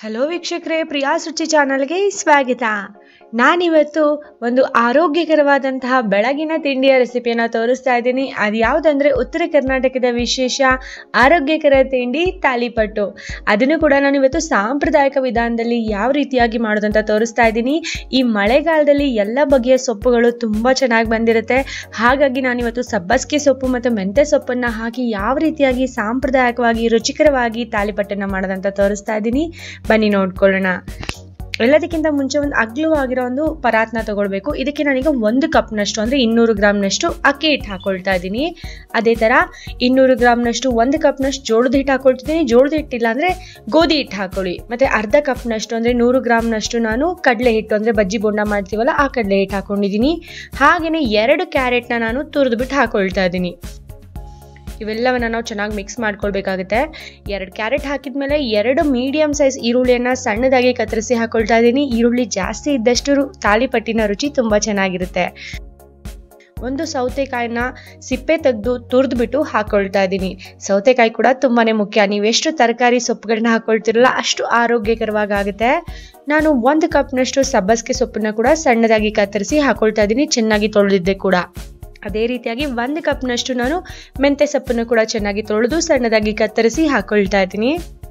hello ವೀಕ್ಷಕರೇ ಪ್ರಿಯಾಸ್ ರುಚಿ ಚಾನಲ್ಗೆ ಸ್ವಾಗತ ನಾನಿವತ್ತು ಒಂದು ಆರೋಗ್ಯಕರವಾದಂತಹ ಬೆಳಗಿನ ತಿಂಡಿಯ ರೆಸಿಪಿಯನ್ನು ತೋರಿಸ್ತಾ ಇದ್ದೀನಿ ಅದು ಯಾವುದಂದ್ರೆ ಉತ್ತರ ಕರ್ನಾಟಕದ ವಿಶೇಷ ಆರೋಗ್ಯಕರ ತಿಂಡಿ ತಾಲಿಪಟ್ಟು ಅದನ್ನು ಕೂಡ ನಾನು ಇವತ್ತು ಸಾಂಪ್ರದಾಯಿಕ ವಿಧಾನದಲ್ಲಿ ಯಾವ ರೀತಿಯಾಗಿ ಮಾಡೋದಂತ ತೋರಿಸ್ತಾ ಇದ್ದೀನಿ ಈ ಮಳೆಗಾಲದಲ್ಲಿ ಎಲ್ಲ ಬಗೆಯ ಸೊಪ್ಪುಗಳು ತುಂಬ ಚೆನ್ನಾಗಿ ಬಂದಿರುತ್ತೆ ಹಾಗಾಗಿ ನಾನಿವತ್ತು ಸಬ್ಬಸಿಗೆ ಸೊಪ್ಪು ಮತ್ತು ಮೆಂತ್ಯ ಸೊಪ್ಪನ್ನು ಹಾಕಿ ಯಾವ ರೀತಿಯಾಗಿ ಸಾಂಪ್ರದಾಯಿಕವಾಗಿ ರುಚಿಕರವಾಗಿ ತಾಲಿಪಟ್ಟನ್ನು ಮಾಡೋದಂತ ತೋರಿಸ್ತಾ ಇದ್ದೀನಿ ಬನ್ನಿ ನೋಡ್ಕೊಳ್ಳೋಣ ಎಲ್ಲದಕ್ಕಿಂತ ಮುಂಚೆ ಒಂದು ಅಗ್ಲವಾಗಿರೋ ಒಂದು ಪರಾತ್ನ ತಗೊಳ್ಬೇಕು ಇದಕ್ಕೆ ನಾನೀಗ ಒಂದು ಕಪ್ನಷ್ಟು ಅಂದರೆ ಇನ್ನೂರು ಗ್ರಾಮ್ನಷ್ಟು ಅಕ್ಕಿ ಹಿಟ್ಟು ಹಾಕೊಳ್ತಾ ಇದ್ದೀನಿ ಅದೇ ಥರ ಇನ್ನೂರು ಗ್ರಾಮ್ನಷ್ಟು ಒಂದು ಕಪ್ನಷ್ಟು ಜೋಳದ ಹಿಟ್ಟು ಹಾಕೊಳ್ತಿದ್ದೀನಿ ಜೋಳದ ಹಿಟ್ಟಿಲ್ಲ ಅಂದರೆ ಗೋಧಿ ಹಿಟ್ಟು ಹಾಕೊಳ್ಳಿ ಮತ್ತು ಅರ್ಧ ಕಪ್ನಷ್ಟು ಅಂದರೆ ನೂರು ಗ್ರಾಮ್ನಷ್ಟು ನಾನು ಕಡಲೆ ಹಿಟ್ಟು ಅಂದರೆ ಬಜ್ಜಿ ಬೋಂಡ ಮಾಡ್ತೀವಲ್ಲ ಆ ಕಡಲೆ ಹಿಟ್ಟು ಹಾಕೊಂಡಿದ್ದೀನಿ ಹಾಗೆಯೇ ಎರಡು ಕ್ಯಾರೆಟ್ನ ನಾನು ತುರಿದ್ಬಿಟ್ಟು ಹಾಕೊಳ್ತಾ ಇದ್ದೀನಿ ಇವೆಲ್ಲವನ್ನ ನಾವು ಚೆನ್ನಾಗಿ ಮಿಕ್ಸ್ ಮಾಡ್ಕೊಳ್ಬೇಕಾಗುತ್ತೆ ಎರಡು ಕ್ಯಾರೆಟ್ ಹಾಕಿದ್ಮೇಲೆ ಎರಡು ಮೀಡಿಯಂ ಸೈಜ್ ಈರುಳ್ಳಿಯನ್ನು ಸಣ್ಣದಾಗಿ ಕತ್ತರಿಸಿ ಹಾಕೊಳ್ತಾ ಇದ್ದೀನಿ ಈರುಳ್ಳಿ ಜಾಸ್ತಿ ಇದ್ದಷ್ಟು ತಾಲಿಪಟ್ಟಿನ ರುಚಿ ತುಂಬ ಚೆನ್ನಾಗಿರುತ್ತೆ ಒಂದು ಸೌತೆಕಾಯಿನ ಸಿಪ್ಪೆ ತೆಗೆದು ತುರಿದ್ಬಿಟ್ಟು ಹಾಕೊಳ್ತಾ ಇದ್ದೀನಿ ಸೌತೆಕಾಯಿ ಕೂಡ ತುಂಬಾ ಮುಖ್ಯ ನೀವೆಷ್ಟು ತರಕಾರಿ ಸೊಪ್ಪುಗಳನ್ನ ಹಾಕೊಳ್ತಿರಲ್ಲ ಅಷ್ಟು ಆರೋಗ್ಯಕರವಾಗಿ ಆಗುತ್ತೆ ನಾನು ಒಂದು ಕಪ್ನಷ್ಟು ಸಬ್ಬಸಿಗೆ ಸೊಪ್ಪನ್ನ ಕೂಡ ಸಣ್ಣದಾಗಿ ಕತ್ತರಿಸಿ ಹಾಕೊಳ್ತಾ ಇದ್ದೀನಿ ಚೆನ್ನಾಗಿ ತೊಳೆದಿದ್ದೆ ಕೂಡ ಅದೇ ರೀತಿಯಾಗಿ ಒಂದು ಕಪ್ನಷ್ಟು ನಾನು ಮೆಂತ್ಯ ಸೊಪ್ಪನ್ನು ಕೂಡ ಚೆನ್ನಾಗಿ ತೊಳೆದು ಸಣ್ಣದಾಗಿ ಕತ್ತರಿಸಿ ಹಾಕೊಳ್ತಾ ಇದ್ದೀನಿ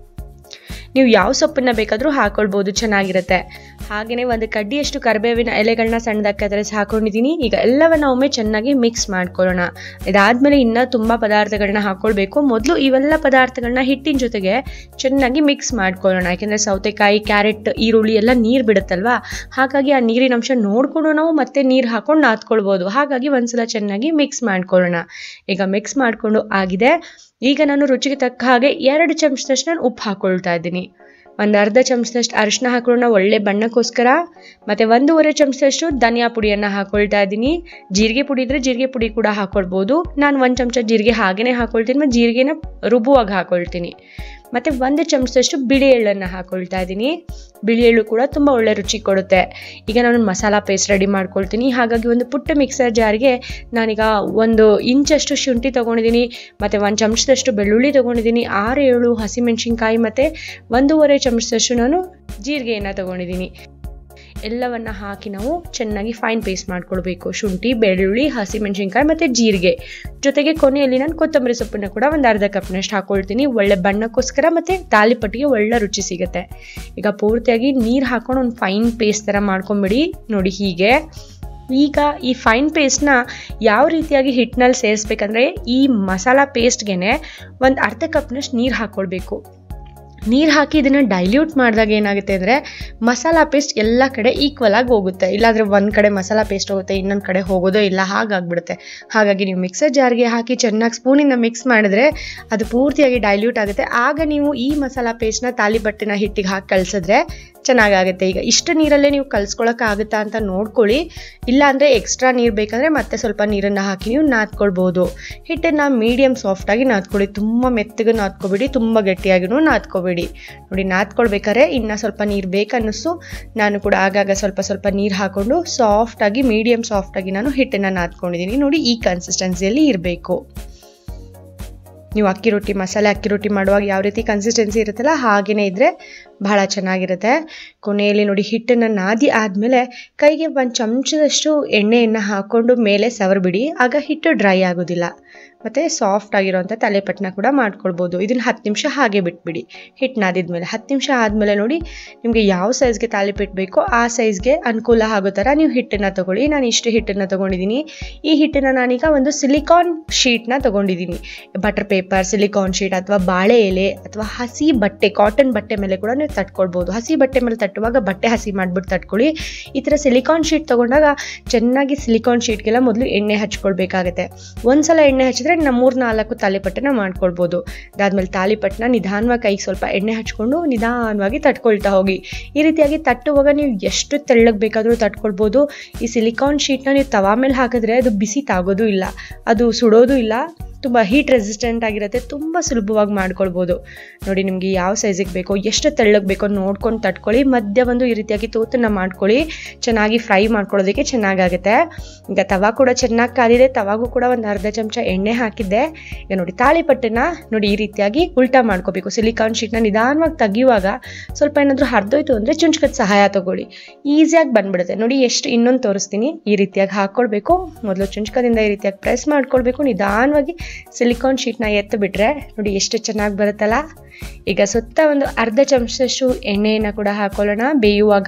ನೀವು ಯಾವ ಸೊಪ್ಪನ್ನ ಬೇಕಾದರೂ ಹಾಕೊಳ್ಬೋದು ಚೆನ್ನಾಗಿರುತ್ತೆ ಹಾಗೆಯೇ ಒಂದು ಕಡ್ಡಿಯಷ್ಟು ಕರಿಬೇವಿನ ಎಲೆಗಳನ್ನ ಸಣ್ಣದಾಗಿ ಕತ್ತರಿಸಿ ಹಾಕೊಂಡಿದ್ದೀನಿ ಈಗ ಎಲ್ಲವನ್ನ ಒಮ್ಮೆ ಚೆನ್ನಾಗಿ ಮಿಕ್ಸ್ ಮಾಡ್ಕೊಳ್ಳೋಣ ಇದಾದಮೇಲೆ ಇನ್ನೂ ತುಂಬ ಪದಾರ್ಥಗಳನ್ನ ಹಾಕ್ಕೊಳ್ಬೇಕು ಮೊದಲು ಇವೆಲ್ಲ ಪದಾರ್ಥಗಳನ್ನ ಹಿಟ್ಟಿನ ಜೊತೆಗೆ ಚೆನ್ನಾಗಿ ಮಿಕ್ಸ್ ಮಾಡ್ಕೊಳ್ಳೋಣ ಯಾಕೆಂದರೆ ಸೌತೆಕಾಯಿ ಕ್ಯಾರೆಟ್ ಈರುಳ್ಳಿ ಎಲ್ಲ ನೀರು ಬಿಡುತ್ತಲ್ವಾ ಹಾಗಾಗಿ ಆ ನೀರಿನ ಅಂಶ ನೋಡಿಕೊಂಡು ನಾವು ಮತ್ತೆ ನೀರು ಹಾಕೊಂಡು ನಾದ್ಕೊಳ್ಬೋದು ಹಾಗಾಗಿ ಒಂದ್ಸಲ ಚೆನ್ನಾಗಿ ಮಿಕ್ಸ್ ಮಾಡ್ಕೊಳ್ಳೋಣ ಈಗ ಮಿಕ್ಸ್ ಮಾಡಿಕೊಂಡು ಆಗಿದೆ ಈಗ ನಾನು ರುಚಿಗೆ ತಕ್ಕ ಹಾಗೆ ಎರಡು ಚಮಚದಷ್ಟು ನಾನು ಉಪ್ಪು ಹಾಕೊಳ್ತಾ ಇದ್ದೀನಿ ಒಂದು ಅರ್ಧ ಚಮಚದಷ್ಟು ಅರಿಶಿನ ಹಾಕೊಳ್ಳೋಣ ಒಳ್ಳೆ ಬಣ್ಣಕ್ಕೋಸ್ಕರ ಮತ್ತು ಒಂದೂವರೆ ಚಮಚದಷ್ಟು ಧನಿಯಾ ಪುಡಿಯನ್ನು ಹಾಕೊಳ್ತಾ ಇದ್ದೀನಿ ಜೀರಿಗೆ ಪುಡಿ ಇದ್ರೆ ಜೀರಿಗೆ ಪುಡಿ ಕೂಡ ಹಾಕೊಳ್ಬೋದು ನಾನು ಒಂದು ಚಮಚ ಜೀರಿಗೆ ಹಾಗೇ ಹಾಕೊಳ್ತೀನಿ ಮತ್ತು ಜೀರಿಗೆನ ರುಬ್ಬುವಾಗ ಹಾಕೊಳ್ತೀನಿ ಮತ್ತು ಒಂದು ಚಮಚದಷ್ಟು ಬಿಳಿ ಎಳ್ಳನ್ನು ಹಾಕೊಳ್ತಾ ಇದ್ದೀನಿ ಬಿಳಿ ಎಳ್ಳು ಕೂಡ ತುಂಬ ಒಳ್ಳೆ ರುಚಿ ಕೊಡುತ್ತೆ ಈಗ ನಾನು ಮಸಾಲ ಪೇಸ್ಟ್ ರೆಡಿ ಮಾಡ್ಕೊಳ್ತೀನಿ ಹಾಗಾಗಿ ಒಂದು ಪುಟ್ಟ ಮಿಕ್ಸರ್ ಜಾರ್ಗೆ ನಾನೀಗ ಒಂದು ಇಂಚಷ್ಟು ಶುಂಠಿ ತೊಗೊಂಡಿದ್ದೀನಿ ಮತ್ತು ಒಂದು ಚಮಚದಷ್ಟು ಬೆಳ್ಳುಳ್ಳಿ ತೊಗೊಂಡಿದ್ದೀನಿ ಆರು ಏಳು ಹಸಿಮೆಣಸಿನ್ಕಾಯಿ ಮತ್ತು ಒಂದೂವರೆ ಚಮಚದಷ್ಟು ನಾನು ಜೀರಿಗೆಯನ್ನು ತೊಗೊಂಡಿದ್ದೀನಿ ಎಲ್ಲವನ್ನ ಹಾಕಿ ನಾವು ಚೆನ್ನಾಗಿ ಫೈನ್ ಪೇಸ್ಟ್ ಮಾಡ್ಕೊಳ್ಬೇಕು ಶುಂಠಿ ಬೆಳ್ಳುಳ್ಳಿ ಹಸಿಮೆಣಸಿನ್ಕಾಯಿ ಮತ್ತು ಜೀರಿಗೆ ಜೊತೆಗೆ ಕೊನೆಯಲ್ಲಿ ನಾನು ಕೊತ್ತಂಬರಿ ಸೊಪ್ಪನ್ನು ಕೂಡ ಒಂದು ಅರ್ಧ ಕಪ್ನಷ್ಟು ಹಾಕೊಳ್ತೀನಿ ಒಳ್ಳೆ ಬಣ್ಣಕ್ಕೋಸ್ಕರ ಮತ್ತು ತಾಲಿಪಟ್ಟಿಗೆ ಒಳ್ಳೆ ರುಚಿ ಸಿಗುತ್ತೆ ಈಗ ಪೂರ್ತಿಯಾಗಿ ನೀರು ಹಾಕೊಂಡು ಒಂದು ಫೈನ್ ಪೇಸ್ಟ್ ಥರ ಮಾಡ್ಕೊಂಬಿಡಿ ನೋಡಿ ಹೀಗೆ ಈಗ ಈ ಫೈನ್ ಪೇಸ್ಟ್ನ ಯಾವ ರೀತಿಯಾಗಿ ಹಿಟ್ಟಿನಲ್ಲಿ ಸೇರಿಸ್ಬೇಕಂದ್ರೆ ಈ ಮಸಾಲ ಪೇಸ್ಟ್ಗೆ ಒಂದು ಅರ್ಧ ಕಪ್ನಷ್ಟು ನೀರು ಹಾಕ್ಕೊಳ್ಬೇಕು ನೀರು ಹಾಕಿ ಇದನ್ನು ಡೈಲ್ಯೂಟ್ ಮಾಡಿದಾಗ ಏನಾಗುತ್ತೆ ಅಂದರೆ ಮಸಾಲ ಪೇಸ್ಟ್ ಎಲ್ಲ ಕಡೆ ಈಕ್ವಲ್ ಆಗಿ ಹೋಗುತ್ತೆ ಇಲ್ಲಾಂದರೆ ಒಂದು ಕಡೆ ಮಸಾಲ ಪೇಸ್ಟ್ ಹೋಗುತ್ತೆ ಇನ್ನೊಂದು ಕಡೆ ಹೋಗೋದೋ ಇಲ್ಲ ಹಾಗಾಗ್ಬಿಡುತ್ತೆ ಹಾಗಾಗಿ ನೀವು ಮಿಕ್ಸರ್ ಜಾರ್ಗೆ ಹಾಕಿ ಚೆನ್ನಾಗಿ ಸ್ಪೂನಿಂದ ಮಿಕ್ಸ್ ಮಾಡಿದ್ರೆ ಅದು ಪೂರ್ತಿಯಾಗಿ ಡೈಲ್ಯೂಟ್ ಆಗುತ್ತೆ ಆಗ ನೀವು ಈ ಮಸಾಲ ಪೇಸ್ಟ್ನ ತಾಲಿಪಟ್ಟಿನ ಹಿಟ್ಟಿಗೆ ಹಾಕಿ ಕಳಿಸಿದ್ರೆ ಚೆನ್ನಾಗಾಗುತ್ತೆ ಈಗ ಇಷ್ಟು ನೀರಲ್ಲೇ ನೀವು ಕಲ್ಸ್ಕೊಳಕ್ಕಾಗುತ್ತಾ ಅಂತ ನೋಡ್ಕೊಳ್ಳಿ ಇಲ್ಲ ಅಂದರೆ ಎಕ್ಸ್ಟ್ರಾ ನೀರು ಬೇಕಂದರೆ ಮತ್ತೆ ಸ್ವಲ್ಪ ನೀರನ್ನು ಹಾಕಿ ನೀವು ನಾದ್ಕೊಳ್ಬೋದು ಹಿಟ್ಟನ್ನು ಮೀಡಿಯಮ್ ಸಾಫ್ಟಾಗಿ ನಾದ್ಕೊಳ್ಳಿ ತುಂಬ ಮೆತ್ತಗೆ ನಾದ್ಕೊಬೇಡಿ ತುಂಬ ಗಟ್ಟಿಯಾಗಿನೂ ನಾದ್ಕೋಬೇಡಿ ನೋಡಿ ನಾದ್ಕೊಳ್ಬೇಕಾದ್ರೆ ಇನ್ನು ಸ್ವಲ್ಪ ನೀರು ಬೇಕನ್ನಿಸ್ತು ನಾನು ಕೂಡ ಆಗಾಗ ಸ್ವಲ್ಪ ಸ್ವಲ್ಪ ನೀರು ಹಾಕ್ಕೊಂಡು ಸಾಫ್ಟಾಗಿ ಮೀಡಿಯಮ್ ಸಾಫ್ಟಾಗಿ ನಾನು ಹಿಟ್ಟನ್ನು ನಾದ್ಕೊಂಡಿದ್ದೀನಿ ನೋಡಿ ಈ ಕನ್ಸಿಸ್ಟೆನ್ಸಿಯಲ್ಲಿ ಇರಬೇಕು ನೀವು ಅಕ್ಕಿ ರೊಟ್ಟಿ ಮಸಾಲೆ ಅಕ್ಕಿ ರೊಟ್ಟಿ ಮಾಡುವಾಗ ಯಾವ ರೀತಿ ಕನ್ಸಿಸ್ಟೆನ್ಸಿ ಇರುತ್ತಲ್ಲ ಹಾಗೇ ಇದ್ದರೆ ಬಹಳ ಚೆನ್ನಾಗಿರುತ್ತೆ ಕೊನೆಯಲ್ಲಿ ನೋಡಿ ಹಿಟ್ಟನ್ನು ನಾದಿ ಆದಮೇಲೆ ಕೈಗೆ ಒಂದು ಚಮಚದಷ್ಟು ಎಣ್ಣೆಯನ್ನು ಹಾಕ್ಕೊಂಡು ಮೇಲೆ ಸವರ್ಬಿಡಿ ಆಗ ಹಿಟ್ಟು ಡ್ರೈ ಆಗೋದಿಲ್ಲ ಮತ್ತು ಸಾಫ್ಟ್ ಆಗಿರೋಂಥ ತಲೆಪಟ್ಟಣ ಕೂಡ ಮಾಡ್ಕೊಳ್ಬೋದು ಇದನ್ನು ಹತ್ತು ನಿಮಿಷ ಹಾಗೆ ಬಿಟ್ಬಿಡಿ ಹಿಟ್ಟು ನಾದಿದ್ಮೇಲೆ ಹತ್ತು ನಿಮಿಷ ಆದಮೇಲೆ ನೋಡಿ ನಿಮಗೆ ಯಾವ ಸೈಜ್ಗೆ ತಾಲಿಪಟ್ಟು ಬೇಕೋ ಆ ಸೈಜ್ಗೆ ಅನುಕೂಲ ಆಗೋ ಥರ ನೀವು ಹಿಟ್ಟನ್ನು ತೊಗೊಳ್ಳಿ ನಾನು ಇಷ್ಟು ಹಿಟ್ಟನ್ನು ತೊಗೊಂಡಿದ್ದೀನಿ ಈ ಹಿಟ್ಟನ್ನು ನಾನೀಗ ಒಂದು ಸಿಲಿಕಾನ್ ಶೀಟ್ನ ತೊಗೊಂಡಿದ್ದೀನಿ ಬಟರ್ ಪೇಪರ್ ಸಿಲಿಕಾನ್ ಶೀಟ್ ಅಥವಾ ಬಾಳೆ ಎಲೆ ಅಥವಾ ಹಸಿ ಬಟ್ಟೆ ಕಾಟನ್ ಬಟ್ಟೆ ಮೇಲೆ ಕೂಡ ನೀವು ತಟ್ಕೊಳ್ಬೋದು ಹಸಿ ಬಟ್ಟೆ ಮೇಲೆ ತಟ್ಟುವಾಗ ಬಟ್ಟೆ ಹಸಿ ಮಾಡಿಬಿಟ್ಟು ತಟ್ಕೊಳ್ಳಿ ಈ ಥರ ಸಿಲಿಕಾನ್ ಶೀಟ್ ತೊಗೊಂಡಾಗ ಚೆನ್ನಾಗಿ ಸಿಲಿಕಾನ್ ಶೀಟ್ಗೆಲ್ಲ ಮೊದಲು ಎಣ್ಣೆ ಹಚ್ಕೊಳ್ಬೇಕಾಗತ್ತೆ ಒಂದ್ಸಲ ಎಣ್ಣೆ ಹಚ್ಚಿದ್ರೆ ನಾವು ಮೂರು ನಾಲ್ಕು ತಾಲಿಪಟ್ಟನ ಮಾಡ್ಕೊಳ್ಬೋದು ಅದಾದ್ಮೇಲೆ ತಾಲಿಪಟ್ಟನ ನಿಧಾನವಾಗಿ ಕೈಗೆ ಸ್ವಲ್ಪ ಎಣ್ಣೆ ಹಚ್ಕೊಂಡು ನಿಧಾನವಾಗಿ ತಟ್ಕೊಳ್ತಾ ಹೋಗಿ ಈ ರೀತಿಯಾಗಿ ತಟ್ಟುವಾಗ ನೀವು ಎಷ್ಟು ತೆಳ್ಳಗೆ ಬೇಕಾದರೂ ತಟ್ಕೊಳ್ಬೋದು ಈ ಸಿಲಿಕಾನ್ ಶೀಟ್ನ ನೀವು ತವಾ ಮೇಲೆ ಹಾಕಿದ್ರೆ ಅದು ಬಿಸಿ ತಾಗೋದು ಇಲ್ಲ ಅದು ಸುಡೋದು ಇಲ್ಲ ತುಂಬ ಹೀಟ್ ರೆಸಿಸ್ಟೆಂಟ್ ಆಗಿರುತ್ತೆ ತುಂಬ ಸುಲಭವಾಗಿ ಮಾಡ್ಕೊಳ್ಬೋದು ನೋಡಿ ನಿಮಗೆ ಯಾವ ಸೈಜಿಗೆ ಬೇಕೋ ಎಷ್ಟು ತೆಳ್ಳಗೆ ಬೇಕೋ ನೋಡ್ಕೊಂಡು ತಟ್ಕೊಳ್ಳಿ ಮಧ್ಯ ಒಂದು ಈ ರೀತಿಯಾಗಿ ತೂತನ್ನ ಮಾಡ್ಕೊಳ್ಳಿ ಚೆನ್ನಾಗಿ ಫ್ರೈ ಮಾಡ್ಕೊಳ್ಳೋದಕ್ಕೆ ಚೆನ್ನಾಗಾಗುತ್ತೆ ಈಗ ತವಾ ಕೂಡ ಚೆನ್ನಾಗಿ ಕಾದಿದೆ ತವಾಗೂ ಕೂಡ ಒಂದು ಅರ್ಧ ಚಮಚ ಎಣ್ಣೆ ಹಾಕಿದ್ದೆ ಈಗ ನೋಡಿ ತಾಳಿಪಟ್ಟನ್ನ ನೋಡಿ ಈ ರೀತಿಯಾಗಿ ಉಲ್ಟಾ ಮಾಡ್ಕೋಬೇಕು ಸಿಲಿಕಾನ್ ಶೀಟ್ನ ನಿಧಾನವಾಗಿ ತೆಗಿಯುವಾಗ ಸ್ವಲ್ಪ ಏನಾದರೂ ಹರಿದೋಯ್ತು ಅಂದರೆ ಚುಂಚ್ಕದ ಸಹಾಯ ತಗೊಳ್ಳಿ ಈಸಿಯಾಗಿ ಬಂದ್ಬಿಡುತ್ತೆ ನೋಡಿ ಎಷ್ಟು ಇನ್ನೊಂದು ತೋರಿಸ್ತೀನಿ ಈ ರೀತಿಯಾಗಿ ಹಾಕ್ಕೊಳ್ಬೇಕು ಮೊದಲು ಚುಂಚ್ಕದಿಂದ ಈ ರೀತಿಯಾಗಿ ಪ್ರೆಸ್ ಮಾಡ್ಕೊಳ್ಬೇಕು ನಿಧಾನವಾಗಿ ಸಿಲಿಕಾನ್ ಶೀಟ್ನ ಎತ್ತು ಬಿಟ್ರೆ ನೋಡಿ ಎಷ್ಟು ಚೆನ್ನಾಗಿ ಬರುತ್ತಲ್ಲ ಈಗ ಸುತ್ತ ಒಂದು ಅರ್ಧ ಚಮಚದಷ್ಟು ಎಣ್ಣೆಯನ್ನು ಕೂಡ ಹಾಕೊಳ್ಳೋಣ ಬೇಯುವಾಗ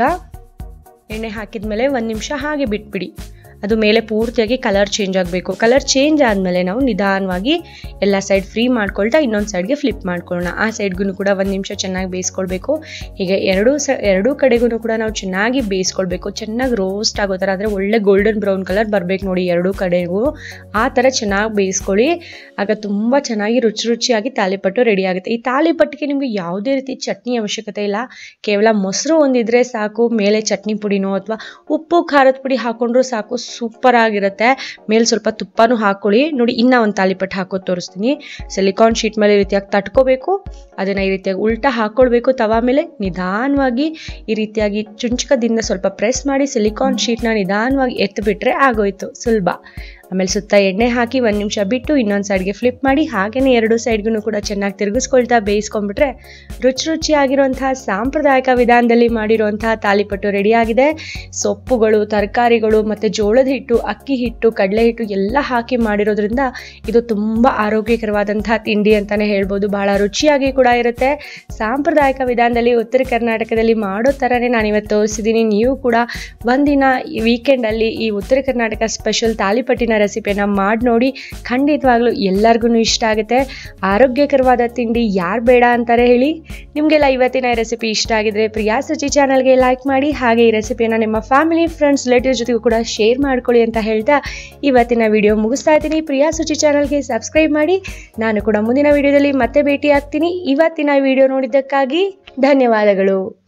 ಎಣ್ಣೆ ಹಾಕಿದ್ಮೇಲೆ ಒಂದು ನಿಮಿಷ ಹಾಗೆ ಬಿಟ್ಬಿಡಿ ಅದು ಮೇಲೆ ಪೂರ್ತಿಯಾಗಿ ಕಲರ್ ಚೇಂಜ್ ಆಗಬೇಕು ಕಲರ್ ಚೇಂಜ್ ಆದಮೇಲೆ ನಾವು ನಿಧಾನವಾಗಿ ಎಲ್ಲ ಸೈಡ್ ಫ್ರೀ ಮಾಡ್ಕೊಳ್ತಾ ಇನ್ನೊಂದು ಸೈಡ್ಗೆ ಫ್ಲಿಪ್ ಮಾಡ್ಕೊಳ್ಳೋಣ ಆ ಸೈಡ್ಗೂ ಕೂಡ ಒಂದು ನಿಮಿಷ ಚೆನ್ನಾಗಿ ಬೇಯಿಸ್ಕೊಳ್ಬೇಕು ಹೀಗೆ ಎರಡೂ ಸ ಎರಡೂ ಕಡೆಗೂ ಕೂಡ ನಾವು ಚೆನ್ನಾಗಿ ಬೇಯಿಸ್ಕೊಳ್ಬೇಕು ಚೆನ್ನಾಗಿ ರೋಸ್ಟ್ ಆಗೋ ಥರ ಅಂದರೆ ಒಳ್ಳೆ ಗೋಲ್ಡನ್ ಬ್ರೌನ್ ಕಲರ್ ಬರಬೇಕು ನೋಡಿ ಎರಡೂ ಕಡೆಗೂ ಆ ಥರ ಚೆನ್ನಾಗಿ ಬೇಯಿಸ್ಕೊಳ್ಳಿ ಆಗ ತುಂಬ ಚೆನ್ನಾಗಿ ರುಚಿ ರುಚಿಯಾಗಿ ತಾಲಿಪಟ್ಟು ರೆಡಿ ಆಗುತ್ತೆ ಈ ತಾಲಿಪಟ್ಟಿಗೆ ನಿಮಗೆ ಯಾವುದೇ ರೀತಿ ಚಟ್ನಿ ಅವಶ್ಯಕತೆ ಇಲ್ಲ ಕೇವಲ ಮೊಸರು ಒಂದಿದ್ರೆ ಸಾಕು ಮೇಲೆ ಚಟ್ನಿ ಪುಡಿನೋ ಅಥವಾ ಉಪ್ಪು ಖಾರದ ಪುಡಿ ಹಾಕೊಂಡ್ರೂ ಸಾಕು ಸೂಪರ್ ಆಗಿರುತ್ತೆ ಮೇಲೆ ಸ್ವಲ್ಪ ತುಪ್ಪನೂ ಹಾಕೊಳ್ಳಿ ನೋಡಿ ಇನ್ನೂ ಒಂದು ತಾಲಿಪಟ್ಟು ಹಾಕೋದು ತೋರಿಸ್ತೀನಿ ಸಿಲಿಕಾನ್ ಶೀಟ್ ಮೇಲೆ ಈ ರೀತಿಯಾಗಿ ತಟ್ಕೋಬೇಕು ಅದನ್ನು ಈ ರೀತಿಯಾಗಿ ಉಲ್ಟಾ ಹಾಕ್ಕೊಳ್ಬೇಕು ತವಾ ಮೇಲೆ ನಿಧಾನವಾಗಿ ಈ ರೀತಿಯಾಗಿ ಚುಂಚಕದಿಂದ ಸ್ವಲ್ಪ ಪ್ರೆಸ್ ಮಾಡಿ ಸಿಲಿಕಾನ್ ಶೀಟ್ನ ನಿಧಾನವಾಗಿ ಎತ್ತು ಬಿಟ್ರೆ ಆಗೋಯ್ತು ಸುಲಭ ಆಮೇಲೆ ಸುತ್ತ ಎಣ್ಣೆ ಹಾಕಿ ಒಂದು ನಿಮಿಷ ಬಿಟ್ಟು ಇನ್ನೊಂದು ಸೈಡ್ಗೆ ಫ್ಲಿಪ್ ಮಾಡಿ ಹಾಗೆಯೇ ಎರಡು ಸೈಡ್ಗೂ ಕೂಡ ಚೆನ್ನಾಗಿ ತಿರುಗಿಸ್ಕೊಳ್ತಾ ಬೇಯಿಸ್ಕೊಂಡ್ಬಿಟ್ರೆ ರುಚಿ ರುಚಿಯಾಗಿರುವಂತಹ ಸಾಂಪ್ರದಾಯಿಕ ವಿಧಾನದಲ್ಲಿ ಮಾಡಿರುವಂತಹ ತಾಲಿಪಟ್ಟು ರೆಡಿಯಾಗಿದೆ ಸೊಪ್ಪುಗಳು ತರಕಾರಿಗಳು ಮತ್ತು ಜೋಳದ ಹಿಟ್ಟು ಅಕ್ಕಿ ಹಿಟ್ಟು ಕಡಲೆ ಹಿಟ್ಟು ಎಲ್ಲ ಹಾಕಿ ಮಾಡಿರೋದ್ರಿಂದ ಇದು ತುಂಬ ಆರೋಗ್ಯಕರವಾದಂತಹ ತಿಂಡಿ ಅಂತಲೇ ಹೇಳ್ಬೋದು ಬಹಳ ರುಚಿಯಾಗಿ ಕೂಡ ಇರುತ್ತೆ ಸಾಂಪ್ರದಾಯಿಕ ವಿಧಾನದಲ್ಲಿ ಉತ್ತರ ಕರ್ನಾಟಕದಲ್ಲಿ ಮಾಡೋ ಥರನೇ ನಾನು ಇವತ್ತು ತೋರಿಸಿದ್ದೀನಿ ನೀವು ಕೂಡ ಒಂದಿನ ಈ ವೀಕೆಂಡಲ್ಲಿ ಈ ಉತ್ತರ ಕರ್ನಾಟಕ ಸ್ಪೆಷಲ್ ತಾಲಿಪಟ್ಟಿನ ರೆಸಿಪಿಯನ್ನು ಮಾಡಿ ನೋಡಿ ಖಂಡಿತವಾಗ್ಲೂ ಎಲ್ಲರಿಗೂ ಇಷ್ಟ ಆಗುತ್ತೆ ಆರೋಗ್ಯಕರವಾದ ತಿಂಡಿ ಯಾರು ಬೇಡ ಅಂತಾರೆ ಹೇಳಿ ನಿಮಗೆಲ್ಲ ಇವತ್ತಿನ ರೆಸಿಪಿ ಇಷ್ಟ ಆಗಿದ್ರೆ ಪ್ರಿಯಾ ಸುಚಿ ಚಾನಲ್ಗೆ ಲೈಕ್ ಮಾಡಿ ಹಾಗೆ ಈ ರೆಸಿಪಿಯನ್ನು ನಿಮ್ಮ ಫ್ಯಾಮಿಲಿ ಫ್ರೆಂಡ್ಸ್ ರಿಲೇಟಿವ್ಸ್ ಜೊತೆಗೂ ಕೂಡ ಶೇರ್ ಮಾಡ್ಕೊಳ್ಳಿ ಅಂತ ಹೇಳ್ತಾ ಇವತ್ತಿನ ವಿಡಿಯೋ ಮುಗಿಸ್ತಾ ಇದ್ದೀನಿ ಪ್ರಿಯಾ ಸುಚಿ ಚಾನಲ್ಗೆ ಸಬ್ಸ್ಕ್ರೈಬ್ ಮಾಡಿ ನಾನು ಕೂಡ ಮುಂದಿನ ವಿಡಿಯೋದಲ್ಲಿ ಮತ್ತೆ ಭೇಟಿ ಆಗ್ತೀನಿ ಇವತ್ತಿನ ವಿಡಿಯೋ ನೋಡಿದ್ದಕ್ಕಾಗಿ ಧನ್ಯವಾದಗಳು